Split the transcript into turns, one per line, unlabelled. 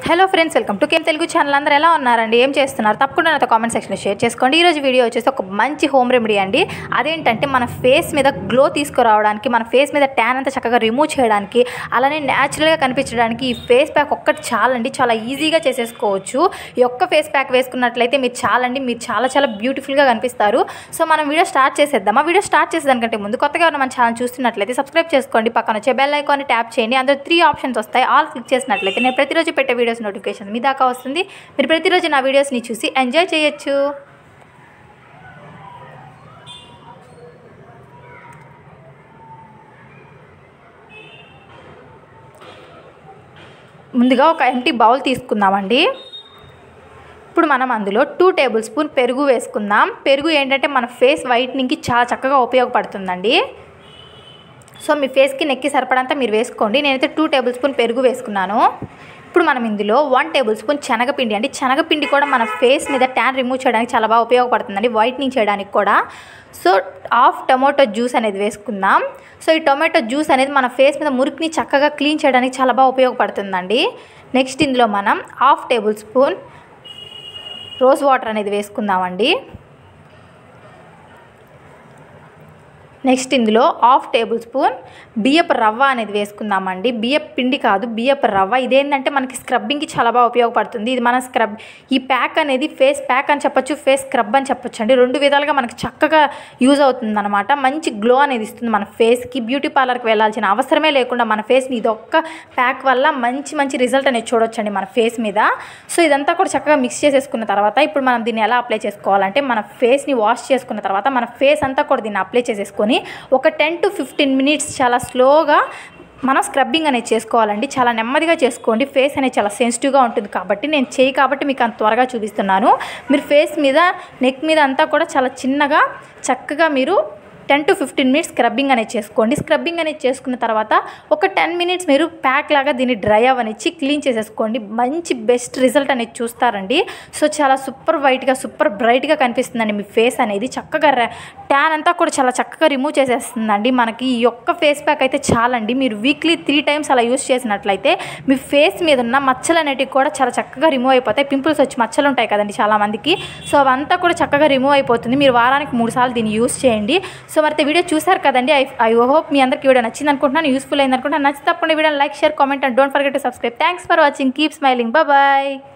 hello friends welcome to కేమ్ Telugu channel అందరూ ఎలా ఉన్నారండి ఏం చేస్తున్నారు తప్పకుండా నాతో కామెంట్ సెక్షన్లో షేర్ చేసుకోండి ఈరోజు వీడియో వచ్చేసి ఒక మంచి హోమ్ రెమెడీ అండి అదేంటంటే మన ఫేస్ మీద గ్లో తీసుకురావడానికి మన ఫేస్ మీద ట్యాన్ అంతా చక్కగా రిమూవ్ చేయడానికి అలానే న్యాచురల్గా కనిపించడానికి ఈ ఫేస్ ప్యాక్ ఒక్కటి చాలండి చాలా ఈజీగా చేసేసుకోవచ్చు ఈ ఒక్క ఫేస్ ప్యాక్ వేసుకున్నట్లయితే మీరు చాలండి మీరు చాలా చాలా బ్యూటిఫుల్గా కనిపిస్తారు సో మనం వీడియో స్టార్ట్ చేసేద్దాం ఆ వీడియో స్టార్ట్ చేసేదానికంటే ముందు కొత్తగా ఉన్న మన ఛానల్ చూస్తున్నట్లయితే సబ్స్క్రైబ్ చేసుకోండి పక్కన వచ్చే బెల్ ఐకాన్ని ట్యాప్ చేయండి అందులో త్రీ ఆప్షన్స్ వస్తాయి ఆల్ క్లిక్ చేసినట్లయితే నేను ప్రతిరోజు పెట్టే వీడియోస్ నోటిఫికేషన్ మీ దాకా వస్తుంది మీరు ప్రతిరోజు నా వీడియోస్ని చూసి ఎంజాయ్ చేయొచ్చు ముందుగా ఒక ఎంటీ బౌల్ తీసుకుందామండి ఇప్పుడు మనం అందులో టూ టేబుల్ స్పూన్ పెరుగు వేసుకుందాం పెరుగు ఏంటంటే మన ఫేస్ వైట్నింగ్కి చాలా చక్కగా ఉపయోగపడుతుందండి సో మీ ఫేస్కి నెక్కి సరిపడంతా మీరు వేసుకోండి నేనైతే టూ టేబుల్ స్పూన్ పెరుగు వేసుకున్నాను ఇప్పుడు మనం ఇందులో వన్ టేబుల్ స్పూన్ శనగపిండి అండి శనగపిండి కూడా మన ఫేస్ మీద ట్యాన్ రిమూవ్ చేయడానికి చాలా బాగా ఉపయోగపడుతుందండి వైట్నింగ్ చేయడానికి కూడా సో హాఫ్ టొమాటో జ్యూస్ అనేది వేసుకుందాం సో ఈ టొమాటో జ్యూస్ అనేది మన ఫేస్ మీద మురికిని చక్కగా క్లీన్ చేయడానికి చాలా బాగా ఉపయోగపడుతుందండి నెక్స్ట్ ఇందులో మనం half tablespoon rose water అనేది వేసుకుందామండి నెక్స్ట్ ఇందులో హాఫ్ టేబుల్ స్పూన్ బియ్యపు రవ్వ అనేది వేసుకుందామండి బియ్యపు పిండి కాదు బియ్యపు రవ్వ ఇదేంటంటే మనకి స్క్రబ్బింగ్కి చాలా బాగా ఉపయోగపడుతుంది ఇది మన స్క్రబ్ ఈ ప్యాక్ అనేది ఫేస్ ప్యాక్ అని చెప్పొచ్చు ఫేస్ స్క్రబ్ అని చెప్పొచ్చు అండి రెండు విధాలుగా మనకి చక్కగా యూజ్ అవుతుంది అనమాట మంచి గ్లో అనేది ఇస్తుంది మన ఫేస్కి బ్యూటీ పార్లర్కి వెళ్ళాల్సిన అవసరమే లేకుండా మన ఫేస్ని ఇది ఒక్క ప్యాక్ వల్ల మంచి మంచి రిజల్ట్ అనేది చూడొచ్చండి మన ఫేస్ మీద సో ఇదంతా కూడా చక్కగా మిక్స్ చేసేసుకున్న తర్వాత ఇప్పుడు మనం దీన్ని ఎలా అప్లై చేసుకోవాలంటే మన ఫేస్ని వాష్ చేసుకున్న తర్వాత మన ఫేస్ అంతా కూడా దీన్ని అప్లై చేసేసుకొని ఒక టెన్ టు ఫిఫ్టీన్ మినిట్స్ చాలా స్లోగా మనం స్క్రబ్బింగ్ అనేది చేసుకోవాలండి చాలా నెమ్మదిగా చేసుకోండి ఫేస్ అనేది చాలా సెన్సిటివ్గా ఉంటుంది కాబట్టి నేను చేయి కాబట్టి మీకు అంత త్వరగా చూపిస్తున్నాను మీరు ఫేస్ మీద నెక్ మీద అంతా కూడా చాలా చిన్నగా చక్కగా మీరు ten to fifteen minutes scrubbing అనేది చేసుకోండి స్క్రబ్బింగ్ అనేది చేసుకున్న తర్వాత ఒక టెన్ మినిట్స్ మీరు ప్యాక్ లాగా దీన్ని డ్రై అవనిచ్చి క్లీన్ చేసేసుకోండి మంచి బెస్ట్ రిజల్ట్ అనేది చూస్తారండి సో చాలా సూపర్ వైట్గా సూపర్ బ్రైట్గా కనిపిస్తుందండి మీ ఫేస్ అనేది చక్కగా ట్యాన్ అంతా కూడా చాలా చక్కగా రిమూవ్ చేసేస్తుందండి మనకి ఈ ఒక్క ఫేస్ ప్యాక్ అయితే చాలండి మీరు వీక్లీ త్రీ టైమ్స్ అలా యూస్ చేసినట్లయితే మీ ఫేస్ మీద ఉన్న మచ్చలు అనేటివి కూడా చాలా చక్కగా రిమూవ్ అయిపోతాయి పింపుల్స్ వచ్చి మచ్చలు ఉంటాయి కదండి చాలామందికి సో అవంతా కూడా చక్కగా రిమూవ్ అయిపోతుంది మీరు వారానికి మూడు సార్లు దీన్ని యూస్ చేయండి సో మరి వీడియో చూసారు కదండి ఐ ఐ హోప్ మీ అందరికి వీడియో నచ్చింది అనుకుంటున్నాను యూస్ఫుల్ అయింది అనుకుంటున్నాను నచ్చి తప్పకుండా video like share comment and don't forget to subscribe thanks for watching keep smiling bye